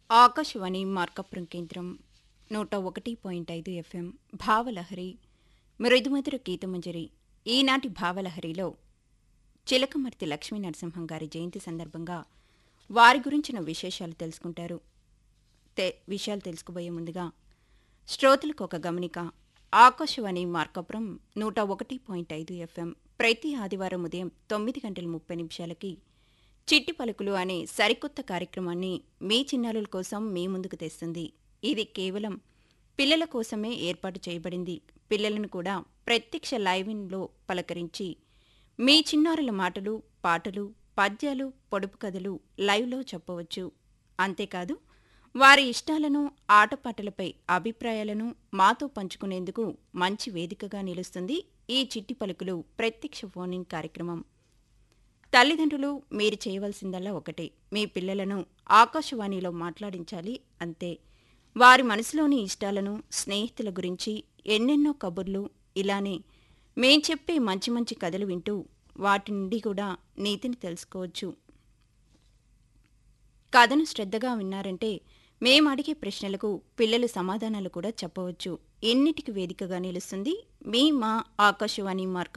ఆకాశవాణి మార్కపురం కేంద్రం నూట ఒకటి పాయింట్ ఐదు ఎఫ్ఎం భావలహరి మృదుమధుర గీతమంజరి ఈనాటి భావలహరిలో చిలకమర్తి లక్ష్మీ నరసింహం గారి జయంతి సందర్భంగా వారి గురించిన విశేషాలు తెలుసుకుంటారు తె విషయాలు తెలుసుకుపోయే ముందుగా శ్రోతలకు ఒక గమనిక ఆకాశవాణి మార్కపురం నూట ఒకటి పాయింట్ ఐదు ఎఫ్ఎం ప్రతి ఆదివారం ఉదయం తొమ్మిది గంటల ముప్పై నిమిషాలకి చిట్టి పలుకులు అనే సరికొత్త కార్యక్రమాన్ని మీ చిన్నారుల కోసం మీ ముందుకు తెస్తుంది ఇది కేవలం పిల్లల కోసమే ఏర్పాటు చేయబడింది పిల్లలను కూడా ప్రత్యక్ష లైవిన్లో పలకరించి మీ చిన్నారుల మాటలు పాటలు పద్యాలు పొడుపు కథలు లైవ్లో చెప్పవచ్చు అంతేకాదు వారి ఇష్టాలను ఆటపాటలపై అభిప్రాయాలను మాతో పంచుకునేందుకు మంచి వేదికగా నిలుస్తుంది ఈ చిట్టి పలుకులు ప్రత్యక్ష ఫోనింగ్ కార్యక్రమం తల్లిదండ్రులు మీరు చేయవలసిందల్లా ఒకటే మీ పిల్లలను ఆకాశవాణిలో మాట్లాడించాలి అంతే వారి మనసులోని ఇష్టాలను స్నేహితుల గురించి ఎన్నెన్నో కబుర్లు ఇలానే మేం చెప్పే మంచి మంచి కథలు వింటూ వాటి నుండి కూడా నీతిని తెలుసుకోవచ్చు కథను శ్రద్ధగా విన్నారంటే మేం అడిగే ప్రశ్నలకు పిల్లలు సమాధానాలు కూడా చెప్పవచ్చు ఎన్నిటికి వేదికగా నిలుస్తుంది మీ మా ఆకాశవాణి మార్క